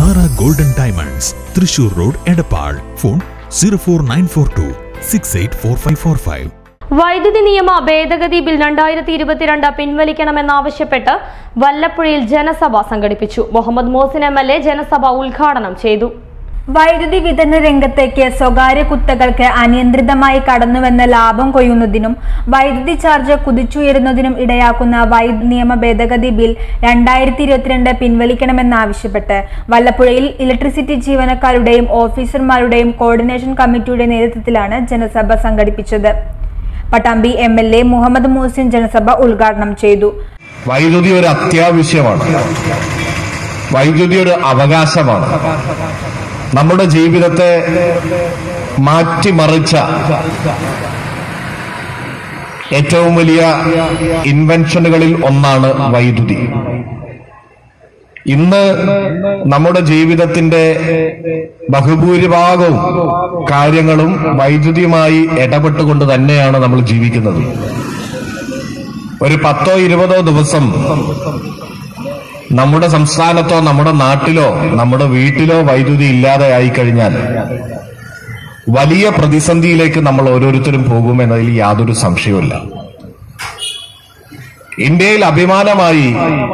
Sara golden diamonds Thrissur road Edappal phone zero four nine four two six eight four five four five വൈദ്യുതി നിയമ ഭേദഗതി bill രണ്ടായിരത്തി ഇരുപത്തിരണ്ട് പിൻവലിക്കണമെന്നാവശ്യപ്പെട്ട് വല്ലപ്പുഴയിൽ ജനസഭ സംഘടിപ്പിച്ചു Muhammad Mohsin M L A ജനസഭ ഉദ്ഘാടനം ചെയ്തു വൈദ്യുതി വിതരണ രംഗത്തേക്ക് സ്വകാര്യ കുത്തകൾക്ക് അനിയന്ത്രിതമായി കടന്നുവന്ന ലാഭം കൊയ്യുന്നതിനും വൈദ്യുതി ചാർജ് കുതിച്ചുയരുന്നതിനും ഇടയാക്കുന്ന വൈദ്യുതി നിയമ ഭേദഗതി ബിൽ രണ്ടായിരത്തി ഇരുപത്തിരണ്ട് പിൻവലിക്കണമെന്നാവശ്യപ്പെട്ട് വല്ലപ്പുഴയിൽ ഇലക്ട്രിസിറ്റി ജീവനക്കാരുടെയും ഓഫീസർമാരുടെയും കോർഡിനേഷൻ കമ്മിറ്റിയുടെ നേതൃത്വത്തിലാണ് ജനസഭ സംഘടിപ്പിച്ചത് Pattambi M L A Muhammad Muhsin ജനസഭ ഉദ്ഘാടനം ചെയ്തു വൈദ്യുതി ഒരു അത്യാവശ്യമാണ് വൈദ്യുതി ഒരു അവകാശമാണ് നമ്മുടെ ജീവിതത്തെ മാറ്റിമറിച്ച ഏറ്റവും വലിയ ഇൻവെൻഷനുകളിൽ ഒന്നാണ് വൈദ്യുതി ഇന്ന് നമ്മുടെ ജീവിതത്തിന്റെ ബഹുഭൂരിഭാഗവും കാര്യങ്ങളും വൈദ്യുതിയുമായി ഇടപെട്ടുകൊണ്ട് തന്നെയാണ് നമ്മൾ ജീവിക്കുന്നത് ഒരു പത്തോ ഇരുപതോ ദിവസം നമ്മുടെ സംസ്ഥാനത്തോ നമ്മുടെ നാട്ടിലോ നമ്മുടെ വീട്ടിലോ വൈദ്യുതി ഇല്ലാതെ ആയിക്കഴിഞ്ഞാൽ വലിയ പ്രതിസന്ധിയിലേക്ക് നമ്മൾ ഓരോരുത്തരും പോകുമെന്നതിൽ യാതൊരു സംശയവുമില്ല ഇന്ത്യയിൽ അഭിമാനമായി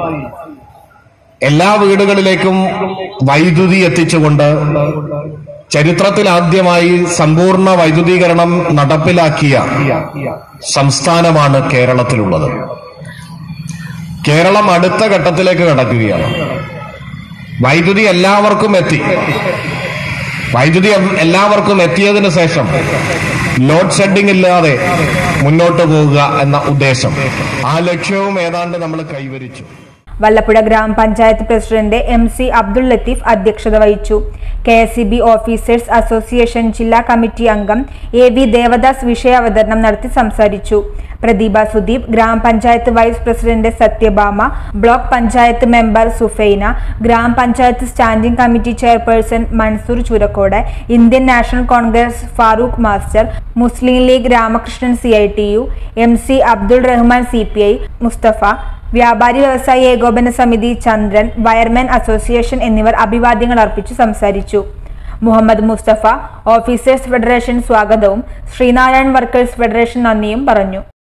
എല്ലാ വീടുകളിലേക്കും വൈദ്യുതി എത്തിച്ചുകൊണ്ട് ചരിത്രത്തിൽ ആദ്യമായി സമ്പൂർണ്ണ വൈദ്യുതീകരണം നടപ്പിലാക്കിയ സംസ്ഥാനമാണ് കേരളത്തിലുള്ളത് കേരളം അടുത്ത ഘട്ടത്തിലേക്ക് കടക്കുകയാണ് വൈദ്യുതി എല്ലാവർക്കും എത്തി വൈദ്യുതി എല്ലാവർക്കും എത്തിയതിനു ശേഷം ലോഡ് ഷെഡിംഗ് ഇല്ലാതെ മുന്നോട്ട് പോവുക എന്ന ഉദ്ദേശം ആ ലക്ഷ്യവും ഏതാണ്ട് നമ്മൾ കൈവരിച്ചു വല്ലപ്പുഴ ഗ്രാമപഞ്ചായത്ത് president M C Abdul Latheef അധ്യക്ഷത വഹിച്ചു K S B officers association ജില്ലാ കമ്മിറ്റി അംഗം എ വി ദേവദാസ് വിഷയാവതരണം നടത്തി സംസാരിച്ചു പ്രദീപ സുദീപ് ഗ്രാമപഞ്ചായത്ത് vice president Sathyabhama block panchayat member Sufaina ഗ്രാമപഞ്ചായത്ത് standing committee chairperson Mansoor Churakkode Indian National Congress Farooq master Muslim League Ramakrishnan C I T U M C Abdul Rahman C P I Mustafa വ്യാപാരി വ്യവസായി ഏകോപന സമിതി ചന്ദ്രൻ വയർമാൻ അസോസിയേഷൻ എന്നിവർ അഭിവാദ്യങ്ങൾ അർപ്പിച്ചു സംസാരിച്ചു മുഹമ്മദ് മുസ്തഫ ഓഫീസേഴ്സ് ഫെഡറേഷൻ സ്വാഗതവും ശ്രീനാരായൺ വർക്കേഴ്സ് ഫെഡറേഷൻ നന്ദിയും പറഞ്ഞു